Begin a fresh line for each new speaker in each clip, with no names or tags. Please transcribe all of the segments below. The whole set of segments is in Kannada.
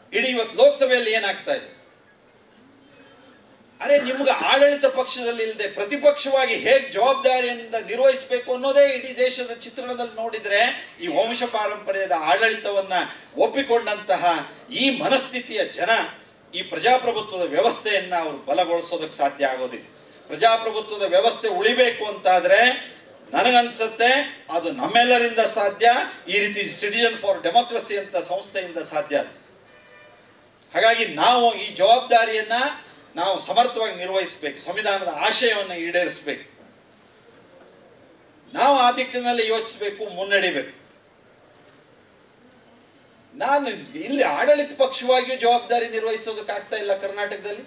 ಇಡೀ ಇವತ್ತು ಲೋಕಸಭೆಯಲ್ಲಿ ಏನಾಗ್ತಾ ಇದೆ ಅರೆ ನಿಮ್ಗೆ ಆಡಳಿತ ಪಕ್ಷದಲ್ಲಿ ಇಲ್ಲದೆ ಪ್ರತಿಪಕ್ಷವಾಗಿ ಹೇಗೆ ಜವಾಬ್ದಾರಿಯಿಂದ ನಿರ್ವಹಿಸಬೇಕು ಅನ್ನೋದೇ ಇಡೀ ದೇಶದ ಚಿತ್ರಣದಲ್ಲಿ ನೋಡಿದ್ರೆ ಈ ವಂಶ ಪಾರಂಪರ್ಯದ ಆಡಳಿತವನ್ನ ಒಪ್ಪಿಕೊಂಡಂತಹ ಈ ಮನಸ್ಥಿತಿಯ ಜನ ಈ ಪ್ರಜಾಪ್ರಭುತ್ವದ ವ್ಯವಸ್ಥೆಯನ್ನ ಅವರು ಬಲಗೊಳಿಸೋದಕ್ಕೆ ಸಾಧ್ಯ ಆಗೋದಿಲ್ಲ ಪ್ರಜಾಪ್ರಭುತ್ವದ ವ್ಯವಸ್ಥೆ ಉಳಿಬೇಕು ಅಂತಾದ್ರೆ ನನಗನ್ಸುತ್ತೆ ಅದು ನಮ್ಮೆಲ್ಲರಿಂದ ಸಾಧ್ಯ ಈ ರೀತಿ ಸಿಟಿಜನ್ ಫಾರ್ ಡೆಮೋಕ್ರಸಿ ಅಂತ ಸಂಸ್ಥೆಯಿಂದ ಸಾಧ್ಯ ಅದು ಹಾಗಾಗಿ ನಾವು ಈ ಜವಾಬ್ದಾರಿಯನ್ನ ನಾವು ಸಮರ್ಥವಾಗಿ ನಿರ್ವಹಿಸಬೇಕು ಸಂವಿಧಾನದ ಆಶಯವನ್ನು ಈಡೇರಿಸಬೇಕು ನಾವು ಆ ದಿಕ್ಕಿನಲ್ಲಿ ಯೋಚಿಸಬೇಕು ಮುನ್ನಡಿಬೇಕು ನಾನು ಇಲ್ಲಿ ಆಡಳಿತ ಪಕ್ಷವಾಗಿಯೂ ಜವಾಬ್ದಾರಿ ನಿರ್ವಹಿಸೋದಕ್ಕೆ ಆಗ್ತಾ ಇಲ್ಲ ಕರ್ನಾಟಕದಲ್ಲಿ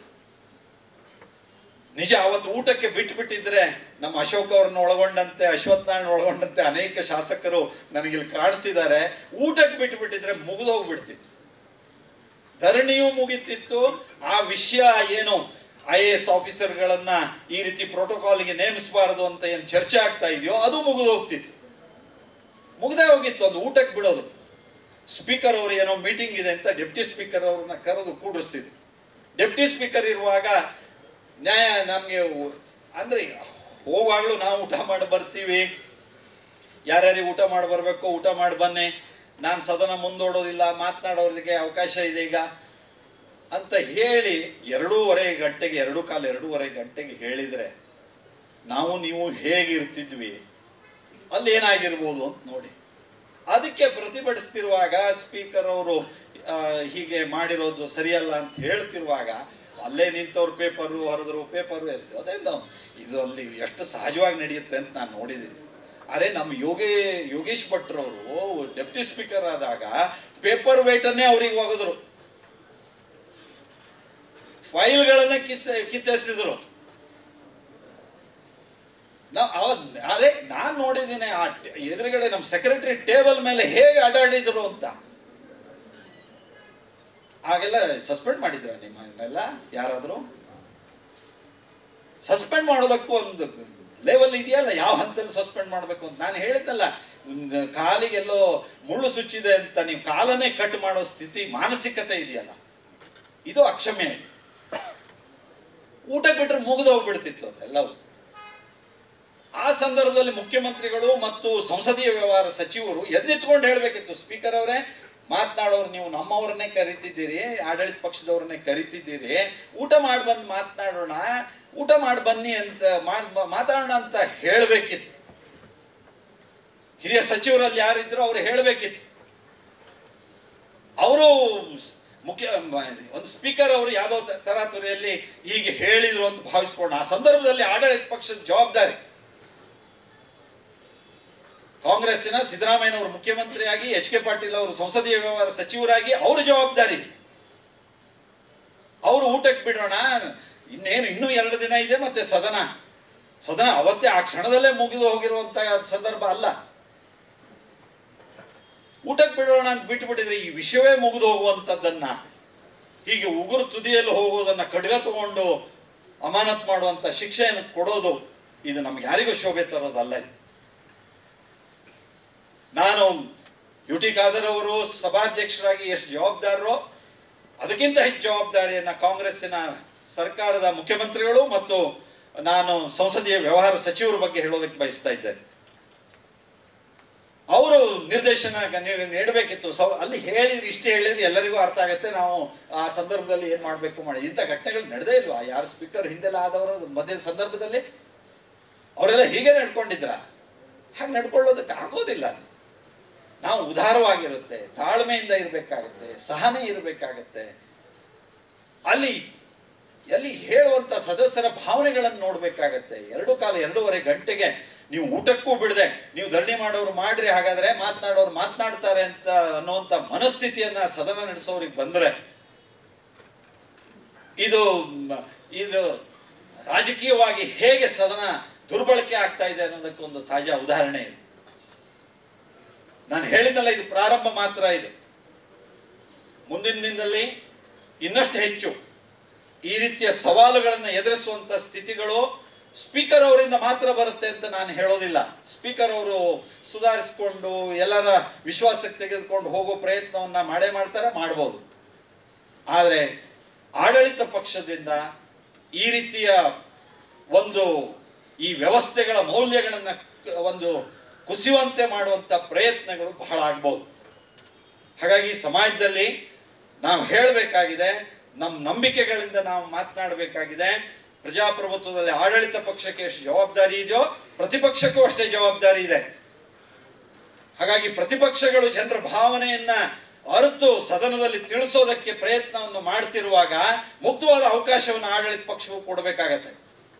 ನಿಜ ಅವತ್ತು ಊಟಕ್ಕೆ ಬಿಟ್ಟು ಬಿಟ್ಟಿದ್ರೆ ನಮ್ಮ ಅಶೋಕ್ ಅವ್ರನ್ನ ಒಳಗೊಂಡಂತೆ ಅಶ್ವಥ್ ನಾರಾಯಣ ಒಳಗೊಂಡಂತೆ ಅನೇಕ ಶಾಸಕರು ನನಗಿಲ್ಲಿ ಕಾಣ್ತಿದ್ದಾರೆ ಊಟಕ್ಕೆ ಬಿಟ್ಟು ಬಿಟ್ಟಿದ್ರೆ ಮುಗಿದೋಗ್ಬಿಡ್ತಿತ್ತು ಧರಣಿಯೂ ಮುಗಿತಿತ್ತು ಆ ವಿಷಯ ಏನು ಐ ಎ ಎಸ್ ಆಫೀಸರ್ಗಳನ್ನ ಈ ರೀತಿ ಪ್ರೋಟೋಕಾಲ್ಗೆ ನೇಮಿಸಬಾರದು ಅಂತ ಏನು ಚರ್ಚೆ ಆಗ್ತಾ ಇದೆಯೋ ಅದು ಮುಗಿದು ಹೋಗ್ತಿತ್ತು ಮುಗ್ದೇ ಹೋಗಿತ್ತು ಒಂದು ಊಟಕ್ಕೆ ಬಿಡೋದು ಸ್ಪೀಕರ್ ಅವರು ಏನೋ ಮೀಟಿಂಗ್ ಇದೆ ಅಂತ ಡೆಪ್ಟಿ ಸ್ಪೀಕರ್ ಅವ್ರನ್ನ ಕರೆದು ಕೂಡಿಸ್ತಿದ್ರು ಡೆಪ್ಟಿ ಸ್ಪೀಕರ್ ಇರುವಾಗ ನ್ಯಾಯ ನಮಗೆ ಅಂದ್ರೆ ಹೋಗುವಾಗಲೂ ನಾವು ಊಟ ಮಾಡಿ ಬರ್ತೀವಿ ಯಾರ್ಯಾರಿಗೆ ಊಟ ಮಾಡಿ ಬರಬೇಕು ಊಟ ಮಾಡಿ ಬನ್ನಿ ನಾನು ಸದನ ಮುಂದೋಡೋದಿಲ್ಲ ಮಾತನಾಡೋರಿಗೆ ಅವಕಾಶ ಇದೆ ಈಗ ಅಂತ ಹೇಳಿ ಎರಡೂವರೆ ಗಂಟೆಗೆ ಎರಡು ಕಾಲ ಎರಡೂವರೆ ಗಂಟೆಗೆ ಹೇಳಿದ್ರೆ ನಾವು ನೀವು ಹೇಗಿರ್ತಿದ್ವಿ ಅಲ್ಲಿ ಏನಾಗಿರ್ಬೋದು ಅಂತ ನೋಡಿ ಅದಕ್ಕೆ ಪ್ರತಿಭಟಿಸ್ತಿರುವಾಗ ಸ್ಪೀಕರ್ ಅವರು ಹೀಗೆ ಮಾಡಿರೋದು ಸರಿಯಲ್ಲ ಅಂತ ಹೇಳ್ತಿರುವಾಗ ಅಲ್ಲೇ ನಿಂತವ್ರು ಪೇಪರು ಹರಿದ್ರು ಪೇಪರು ಎಸ್ದು ಅದೇಂದ ಇದು ಅಲ್ಲಿ ಎಷ್ಟು ಸಹಜವಾಗಿ ನಡೆಯುತ್ತೆ ಅಂತ ನಾನು ನೋಡಿದ್ದೀನಿ ಅರೆ ನಮ್ಮ ಯೋಗೇ ಯೋಗೇಶ್ ಭಟ್ರವರು ಡೆಪ್ಟಿ ಸ್ಪೀಕರ್ ಆದಾಗ ಪೇಪರ್ ವೇಟನ್ನೇ ಅವ್ರಿಗೆ ಒಗೆದ್ರು ಫೈಲ್ಗಳನ್ನ ಕಿಸ್ ಕಿತ್ತೆಸಿದ್ರು ನಾವು ಅವತ್ ಅದೇ ನಾನು ನೋಡಿದ್ದೀನಿ ಆ ಟ- ಎದುರುಗಡೆ ನಮ್ಮ ಸೆಕ್ರೆಟರಿ ಟೇಬಲ್ ಮೇಲೆ ಹೇಗೆ ಅಡ್ಡಾಡಿದ್ರು ಅಂತ ಆಗೆಲ್ಲ ಸಸ್ಪೆಂಡ್ ಮಾಡಿದ್ರ ನಿಮ್ಮನ್ನೆಲ್ಲ ಯಾರಾದರೂ ಸಸ್ಪೆಂಡ್ ಮಾಡೋದಕ್ಕೂ ಒಂದು ಲೆವೆಲ್ ಇದೆಯಲ್ಲ ಯಾವ ಹಂತದಲ್ಲಿ ಸಸ್ಪೆಂಡ್ ಮಾಡಬೇಕು ಅಂತ ನಾನು ಹೇಳಿದ್ದಲ್ಲ ಒಂದು ಕಾಲಿಗೆಲ್ಲೋ ಮುಳ್ಳು ಸುಚ್ಚಿದೆ ಅಂತ ನೀವು ಕಾಲನ್ನೇ ಕಟ್ ಮಾಡೋ ಸ್ಥಿತಿ ಮಾನಸಿಕತೆ ಇದೆಯಲ್ಲ ಇದು ಅಕ್ಷಮ್ಯ ಊಟ ಬಿಟ್ರೆ ಮುಗಿದು ಹೋಗ್ಬಿಡ್ತಿತ್ತು ಅದೆಲ್ಲವೂ ಆ ಸಂದರ್ಭದಲ್ಲಿ ಮುಖ್ಯಮಂತ್ರಿಗಳು ಮತ್ತು ಸಂಸದೀಯ ವ್ಯವಹಾರ ಸಚಿವರು ಎದ್ದಿತ್ಕೊಂಡು ಹೇಳಬೇಕಿತ್ತು ಸ್ಪೀಕರ್ ಅವರೇ ಮಾತನಾಡೋರು ನೀವು ನಮ್ಮವ್ರನ್ನೇ ಕರಿತಿದ್ದೀರಿ ಆಡಳಿತ ಪಕ್ಷದವ್ರನ್ನೇ ಕರಿತಿದ್ದೀರಿ ಊಟ ಮಾಡಿ ಬಂದು ಮಾತನಾಡೋಣ ಊಟ ಮಾಡಿ ಬನ್ನಿ ಅಂತ ಮಾಡ್ ಮಾತಾಡೋಣ ಅಂತ ಹೇಳಬೇಕಿತ್ತು ಹಿರಿಯ ಸಚಿವರಲ್ಲಿ ಯಾರಿದ್ರು ಅವ್ರು ಹೇಳಬೇಕಿತ್ತು ಅವರು ಮುಖ್ಯ ಮ- ಒಂದು ಸ್ಪೀಕರ್ ಅವರು ಯಾವುದೋ ತ- ತರಾತುರಿಯಲ್ಲಿ ಹೀಗೆ ಹೇಳಿದ್ರು ಅಂತ ಭಾವಿಸ್ಕೊಂಡು ಆ ಸಂದರ್ಭದಲ್ಲಿ ಆಡಳಿತ ಪಕ್ಷದ ಜವಾಬ್ದಾರಿ ಕಾಂಗ್ರೆಸ್ಸಿನ ಸಿದ್ದರಾಮಯ್ಯನವರು ಮುಖ್ಯಮಂತ್ರಿಯಾಗಿ ಎಚ್ ಕೆ ಪಾಟೀಲ್ ಅವರು ಸಂಸದೀಯ ವ್ಯವಹಾರ ಸಚಿವರಾಗಿ ಅವ್ರ ಜವಾಬ್ದಾರಿ ಅವರು ಊಟಕ್ಕೆ ಬಿಡೋಣ ಇನ್ನೇನು ಇನ್ನೂ ಎರಡು ದಿನ ಇದೆ ಮತ್ತೆ ಸದನ ಸದನ ಅವತ್ತೇ ಆ ಕ್ಷಣದಲ್ಲೇ ಮುಗಿದು ಹೋಗಿರುವಂತ ಸಂದರ್ಭ ಅಲ್ಲ ಊಟಕ್ಕೆ ಬಿಡೋಣ ಅಂತ ಬಿಟ್ಟುಬಿಟ್ಟಿದ್ರೆ ಈ ವಿಷಯವೇ ಮುಗಿದು ಹೋಗುವಂಥದ್ದನ್ನ ಹೀಗೆ ಉಗುರು ತುದಿಯಲ್ಲಿ ಹೋಗುವುದನ್ನ ಖಡ್ಗ ತಗೊಂಡು ಅಮಾನತ್ ಮಾಡುವಂತ ಶಿಕ್ಷೆಯನ್ನು ಕೊಡೋದು ಇದು ನಮ್ಗೆ ಯಾರಿಗೂ ಶೋಭೆ ತರೋದಲ್ಲ ಇದು ನಾನು ಯು ಟಿ ಖಾದರ್ ಅವರು ಸಭಾಧ್ಯಕ್ಷರಾಗಿ ಎಷ್ಟು ಜವಾಬ್ದಾರರೋ ಅದಕ್ಕಿಂತ ಹೆಚ್ಚು ಜವಾಬ್ದಾರಿಯನ್ನ ಕಾಂಗ್ರೆಸ್ಸಿನ ಸರ್ಕಾರದ ಮುಖ್ಯಮಂತ್ರಿಗಳು ಮತ್ತು ನಾನು ಸಂಸದೀಯ ವ್ಯವಹಾರ ಸಚಿವರ ಬಗ್ಗೆ ಹೇಳೋದಕ್ಕೆ ಬಯಸ್ತಾ ಇದ್ದೇನೆ ಅವರು ನಿರ್ದೇಶನ ನೀ- ನೀಡಬೇಕಿತ್ತು ಸೌ ಅಲ್ಲಿ ಹೇಳಿದ್ರೆ ಇಷ್ಟೇ ಹೇಳಿದ್ರೆ ಎಲ್ಲರಿಗೂ ಅರ್ಥ ಆಗುತ್ತೆ ನಾವು ಆ ಸಂದರ್ಭದಲ್ಲಿ ಏನ್ ಮಾಡಬೇಕು ಮಾಡಿ ಇಂಥ ಘಟನೆಗಳು ನಡೆದೇ ಇಲ್ವಾ ಯಾರು ಸ್ಪೀಕರ್ ಹಿಂದೆಲ್ಲ ಆದವರು ಮಧ್ಯದ ಸಂದರ್ಭದಲ್ಲಿ ಅವರೆಲ್ಲ ಹೀಗೆ ನಡ್ಕೊಂಡಿದ್ರ ಹಾಗೆ ನಡ್ಕೊಳ್ಳೋದಕ್ಕೆ ಆಗೋದಿಲ್ಲ ನಾವು ಉದಾರವಾಗಿರುತ್ತೆ ತಾಳ್ಮೆಯಿಂದ ಇರಬೇಕಾಗುತ್ತೆ ಸಹನೆ ಇರಬೇಕಾಗತ್ತೆ ಅಲ್ಲಿ ಎಲ್ಲಿ ಹೇಳುವಂತ ಸದಸ್ಯರ ಭಾವನೆಗಳನ್ನು ನೋಡ್ಬೇಕಾಗತ್ತೆ ಎರಡು ಕಾಲ ಎರಡೂವರೆ ಗಂಟೆಗೆ ನೀವು ಊಟಕ್ಕೂ ಬಿಡದೆ ನೀವು ಧರಣಿ ಮಾಡೋರು ಮಾಡ್ರಿ ಹಾಗಾದ್ರೆ ಮಾತನಾಡೋರು ಮಾತನಾಡ್ತಾರೆ ಅಂತ ಅನ್ನುವಂತ ಮನಸ್ಥಿತಿಯನ್ನ ಸದನ ನಡೆಸೋರಿಗೆ ಬಂದ್ರೆ ಇದು ಮ- ಇದು ರಾಜಕೀಯವಾಗಿ ಹೇಗೆ ಸದನ ದುರ್ಬಳಕೆ ಆಗ್ತಾ ಇದೆ ಅನ್ನೋದಕ್ಕೊಂದು ತಾಜಾ ಉದಾಹರಣೆ ಇದೆ ನಾನು ಹೇಳಿದ್ದಲ್ಲ ಇದು ಪ್ರಾರಂಭ ಮಾತ್ರ ಇದು ಮುಂದಿನ ದಿನದಲ್ಲಿ ಇನ್ನಷ್ಟು ಹೆಚ್ಚು ಈ ರೀತಿಯ ಸವಾಲುಗಳನ್ನು ಎದುರಿಸುವಂತ ಸ್ಥಿತಿಗಳು ಸ್ಪೀಕರ್ ಅವರಿಂದ ಮಾತ್ರ ಬರುತ್ತೆ ಅಂತ ನಾನು ಹೇಳೋದಿಲ್ಲ ಸ್ಪೀಕರ್ ಅವರು ಸುಧಾರಿಸಿಕೊಂಡು ಎಲ್ಲರ ವಿಶ್ವಾಸಕ್ಕೆ ತೆಗೆದುಕೊಂಡು ಹೋಗೋ ಪ್ರಯತ್ನವನ್ನ ಮಾಡೇ ಮಾಡ್ತಾರೆ ಮಾಡ್ಬೋದು ಆದರೆ ಆಡಳಿತ ಪಕ್ಷದಿಂದ ಈ ರೀತಿಯ ಒಂದು ಈ ವ್ಯವಸ್ಥೆಗಳ ಮೌಲ್ಯಗಳನ್ನು ಒಂದು ಕುಸಿಯುವಂತೆ ಮಾಡುವಂಥ ಪ್ರಯತ್ನಗಳು ಬಹಳ ಆಗ್ಬೋದು ಹಾಗಾಗಿ ಸಮಾಜದಲ್ಲಿ ನಾವು ಹೇಳಬೇಕಾಗಿದೆ ನಮ್ಮ ನಂಬಿಕೆಗಳಿಂದ ನಾವು ಮಾತನಾಡಬೇಕಾಗಿದೆ ಪ್ರಜಾಪ್ರಭುತ್ವದಲ್ಲಿ ಆಡಳಿತ ಪಕ್ಷಕ್ಕೆ ಎಷ್ಟು ಜವಾಬ್ದಾರಿ ಇದೆಯೋ ಪ್ರತಿಪಕ್ಷಕ್ಕೂ ಅಷ್ಟೇ ಜವಾಬ್ದಾರಿ ಇದೆ ಹಾಗಾಗಿ ಪ್ರತಿಪಕ್ಷಗಳು ಜನರ ಭಾವನೆಯನ್ನ ಅರಿತು ಸದನದಲ್ಲಿ ತಿಳಿಸೋದಕ್ಕೆ ಪ್ರಯತ್ನವನ್ನು ಮಾಡ್ತಿರುವಾಗ ಮುಕ್ತವಾದ ಅವಕಾಶವನ್ನು ಆಡಳಿತ ಪಕ್ಷವು ಕೊಡಬೇಕಾಗತ್ತೆ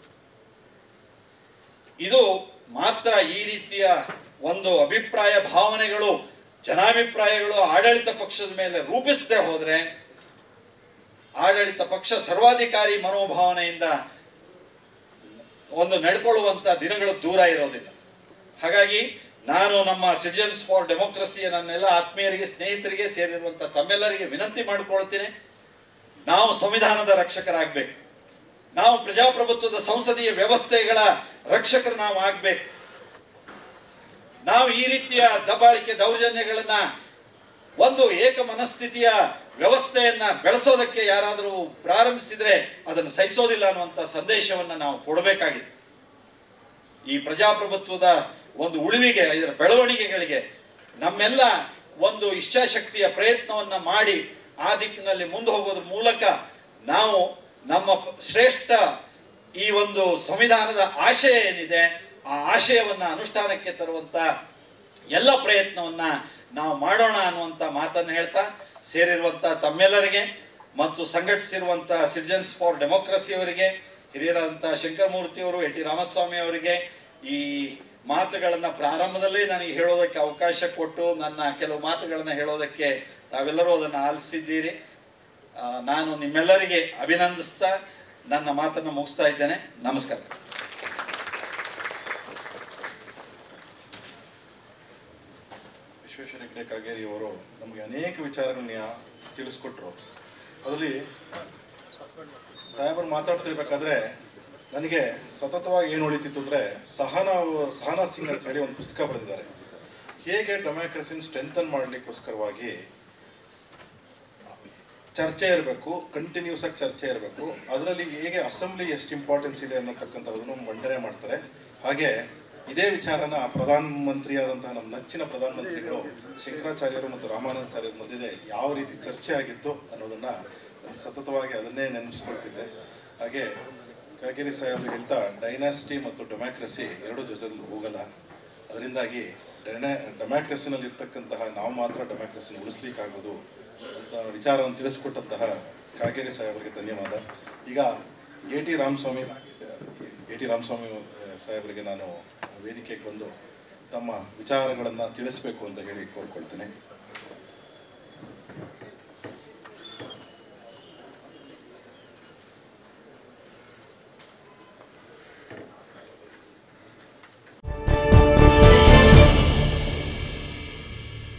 ಇದು ಮಾತ್ರ ಈ ರೀತಿಯ ಒಂದು ಅಭಿಪ್ರಾಯ ಭಾವನೆಗಳು ಜನಾಭಿಪ್ರಾಯಗಳು ಆಡಳಿತ ಪಕ್ಷದ ಮೇಲೆ ರೂಪಿಸದೆ ಹೋದ್ರೆ ಆಡಳಿತ ಪಕ್ಷ ಸರ್ವಾಧಿಕಾರಿ ಮನೋಭಾವನೆಯಿಂದ ಒಂದು ನಡ್ಕೊಳ್ಳುವಂತ ದಿನಗಳು ದೂರ ಇರೋದಿಲ್ಲ ಹಾಗಾಗಿ ನಾನು ನಮ್ಮ ಸಿಟಿಜನ್ಸ್ ಫಾರ್ ಡೆಮೋಕ್ರಸಿಯ ನನ್ನೆಲ್ಲ ಆತ್ಮೀಯರಿಗೆ ಸ್ನೇಹಿತರಿಗೆ ಸೇರಿರುವಂತ ತಮ್ಮೆಲ್ಲರಿಗೆ ವಿನಂತಿ ಮಾಡಿಕೊಳ್ತೀನಿ ನಾವು ಸಂವಿಧಾನದ ರಕ್ಷಕರಾಗಬೇಕು ನಾವು ಪ್ರಜಾಪ್ರಭುತ್ವದ ಸಂಸದೀಯ ವ್ಯವಸ್ಥೆಗಳ ರಕ್ಷಕರು ನಾವು ಆಗ್ಬೇಕು ನಾವು ಈ ರೀತಿಯ ದಬ್ಬಾಳಿಕೆ ದೌರ್ಜನ್ಯಗಳನ್ನ ಒಂದು ಏಕ ಮನಸ್ಥಿತಿಯ ವ್ಯವಸ್ಥೆಯನ್ನ ಬೆಳೆಸೋದಕ್ಕೆ ಯಾರಾದರೂ ಪ್ರಾರಂಭಿಸಿದ್ರೆ ಅದನ್ನು ಸಹಿಸೋದಿಲ್ಲ ಅನ್ನುವಂಥ ಸಂದೇಶವನ್ನ ನಾವು ಕೊಡಬೇಕಾಗಿದೆ ಈ ಪ್ರಜಾಪ್ರಭುತ್ವದ ಒಂದು ಉಳಿವಿಗೆ ಇದರ ಬೆಳವಣಿಗೆಗಳಿಗೆ ನಮ್ಮೆಲ್ಲ ಒಂದು ಇಚ್ಛಾಶಕ್ತಿಯ ಪ್ರಯತ್ನವನ್ನ ಮಾಡಿ ಆ ದಿಕ್ಕಿನಲ್ಲಿ ಮುಂದೆ ಹೋಗೋದ್ರ ಮೂಲಕ ನಾವು ನಮ್ಮ ಪ- ಶ್ರೇಷ್ಠ ಈ ಒಂದು ಸಂವಿಧಾನದ ಆಶಯ ಏನಿದೆ ಆ ಆಶಯವನ್ನ ಅನುಷ್ಠಾನಕ್ಕೆ ತರುವಂತ ಎಲ್ಲ ಪ್ರಯತ್ನವನ್ನ ನಾವು ಮಾಡೋಣ ಅನ್ನುವಂಥ ಮಾತನ್ನು ಹೇಳ್ತಾ ಸೇರಿರುವಂತ ತಮ್ಮೆಲ್ಲರಿಗೆ ಮತ್ತು ಸಂಘಟಿಸಿರುವಂತ ಸಿಟಿಜನ್ಸ್ ಫಾರ್ ಡೆಮೋಕ್ರಸಿ ಅವರಿಗೆ ಹಿರಿಯರಾದಂಥ ಶಂಕರಮೂರ್ತಿ ಅವರು ಎ ಟಿ ರಾಮಸ್ವಾಮಿ ಅವರಿಗೆ ಈ ಮಾತುಗಳನ್ನ ಪ್ರಾರಂಭದಲ್ಲೇ ನನಗೆ ಹೇಳೋದಕ್ಕೆ ಅವಕಾಶ ಕೊಟ್ಟು ನನ್ನ ಕೆಲವು ಮಾತುಗಳನ್ನ ಹೇಳೋದಕ್ಕೆ ತಾವೆಲ್ಲರೂ ಅದನ್ನು ಆಲಿಸಿದ್ದೀರಿ ಆ, ನಾನು ನಿಮ್ಮೆಲ್ಲರಿಗೆ ಅಭಿನಂದಿಸ್ತಾ ನನ್ನ ಮಾತನ್ನು ಮುಗಿಸ್ತಾ ಇದ್ದೇನೆ ನಮಸ್ಕಾರ
ವಿಶ್ವೇಶ್ವರ ಹೆಗ್ಡೆ ಕಾಗೇರಿ ಅವರು ನಮಗೆ ಅನೇಕ ವಿಚಾರಗಳನ್ನ ತಿಳಿಸ್ಕೊಟ್ರು ಅದರಲ್ಲಿ ಸಾಹೇಬರು ಮಾತಾಡ್ತಿರ್ಬೇಕಾದ್ರೆ ನನಗೆ ಸತತವಾಗಿ ಏನು ಹೊಳಿತಿತ್ತು ಅಂದರೆ ಸಹನಾ ಸಹನಾ ಸಿಂಗ್ ಅಂತ ಹೇಳಿ ಒಂದು ಪುಸ್ತಕ ಬರೆದಿದ್ದಾರೆ ಹೇಗೆ ಡೆಮೋಕ್ರಸಿನ ಸ್ಟ್ರೆಂಥನ್ ಮಾಡಲಿಕ್ಕೋಸ್ಕರವಾಗಿ ಚರ್ಚೆ ಇರಬೇಕು ಕಂಟಿನ್ಯೂಸ್ ಆಗಿ ಚರ್ಚೆ ಇರಬೇಕು ಅದರಲ್ಲಿ ಹೇಗೆ ಅಸೆಂಬ್ಲಿ ಎಷ್ಟು ಇಂಪಾರ್ಟೆನ್ಸ್ ಇದೆ ಅನ್ನತಕ್ಕಂಥದ್ದನ್ನು ಮಂಡನೆ ಮಾಡ್ತಾರೆ ಹಾಗೆ ಇದೇ ವಿಚಾರನ ಪ್ರಧಾನಮಂತ್ರಿಯಾದಂತಹ ನಮ್ಮ ನೆಚ್ಚಿನ ಪ್ರಧಾನಮಂತ್ರಿಗಳು ಶಂಕರಾಚಾರ್ಯರು ಮತ್ತು ರಾಮಾನುಜಾಚಾರ್ಯರ ಮಧ್ಯೆ ಯಾವ ರೀತಿ ಚರ್ಚೆ ಆಗಿತ್ತು ಅನ್ನೋದನ್ನ ನಾನು ಸತತವಾಗಿ ಅದನ್ನೇ ನೆನಪಿಸ್ಕೊಳ್ತಿದ್ದೆ ಹಾಗೆ ಕಾಗೇರಿ ಸಾಹೇಬರು ಹೇಳ್ತಾ ಡೈನಾಸ್ಟಿ ಮತ್ತು ಡೆಮಾಕ್ರಸಿ ಎರಡು ಜೊತೆಲಿ ಹೋಗಲ್ಲ ಅದರಿಂದಾಗಿ ಡೆನೆ ಡೆಮಾಕ್ರಸಿನಲ್ಲಿ ಇರ್ತಕ್ಕಂತಹ ನಾವು ಮಾತ್ರ ಡೆಮಾಕ್ರಸಿನ ಉಳಿಸ್ಲಿಕ್ಕಾಗೋದು ಅಂತ ವಿಚಾರವನ್ನು ತಿಳಿಸ್ಕೊಟ್ಟಂತಹ ಕಾಗೇರಿ ಸಾಹೇಬರಿಗೆ ಧನ್ಯವಾದ ಈಗ A T Ramaswamy A T Ramaswamy ಆ, ಸಾಹೇಬರಿಗೆ ನಾನು ವೇದಿಕೆಗೆ ಬಂದು ತಮ್ಮ ವಿಚಾರಗಳನ್ನು ತಿಳಿಸ್ಬೇಕು ಅಂತ ಹೇಳಿ ಕೋರ್ಕೊಳ್ತೇನೆ